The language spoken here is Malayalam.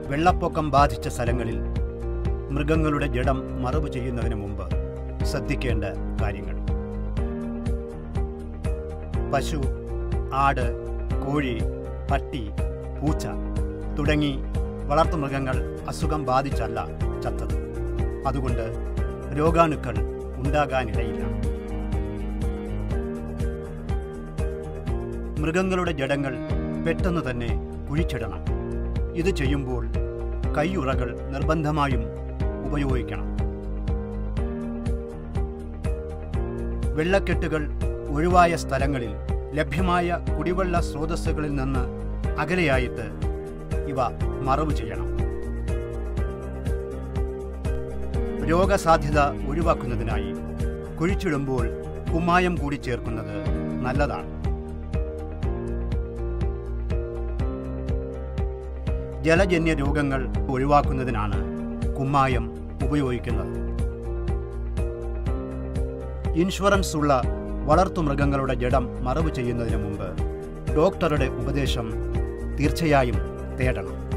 വെള്ളപ്പൊക്കം ബാധിച്ച സ്ഥലങ്ങളിൽ മൃഗങ്ങളുടെ ജഡം മറവ് ചെയ്യുന്നതിന് മുമ്പ് ശ്രദ്ധിക്കേണ്ട കാര്യങ്ങൾ പശു ആട് കോഴി പട്ടി പൂച്ച തുടങ്ങി വളർത്തുമൃഗങ്ങൾ അസുഖം ബാധിച്ചല്ല ചത്തത് അതുകൊണ്ട് രോഗാണുക്കൾ ഉണ്ടാകാനിടയില്ല മൃഗങ്ങളുടെ ജഡങ്ങൾ പെട്ടെന്ന് തന്നെ കുഴിച്ചിടണം ഇത് ചെയ്യുമ്പോൾ കൈയുറകൾ നിർബന്ധമായും ഉപയോഗിക്കണം വെള്ളക്കെട്ടുകൾ ഒഴിവായ സ്ഥലങ്ങളിൽ ലഭ്യമായ കുടിവെള്ള സ്രോതസ്സുകളിൽ നിന്ന് അകലെയായിട്ട് ഇവ മറവ് ചെയ്യണം രോഗസാധ്യത ഒഴിവാക്കുന്നതിനായി കുഴിച്ചിടുമ്പോൾ കുമ്മായം കൂടി ചേർക്കുന്നത് നല്ലതാണ് ജലജന്യ രോഗങ്ങൾ ഒഴിവാക്കുന്നതിനാണ് കുമ്മായം ഉപയോഗിക്കുന്നത് ഇൻഷുറൻസ് ഉള്ള വളർത്തുമൃഗങ്ങളുടെ ജഡം മറവ് ചെയ്യുന്നതിന് മുമ്പ് ഡോക്ടറുടെ ഉപദേശം തീർച്ചയായും തേടണം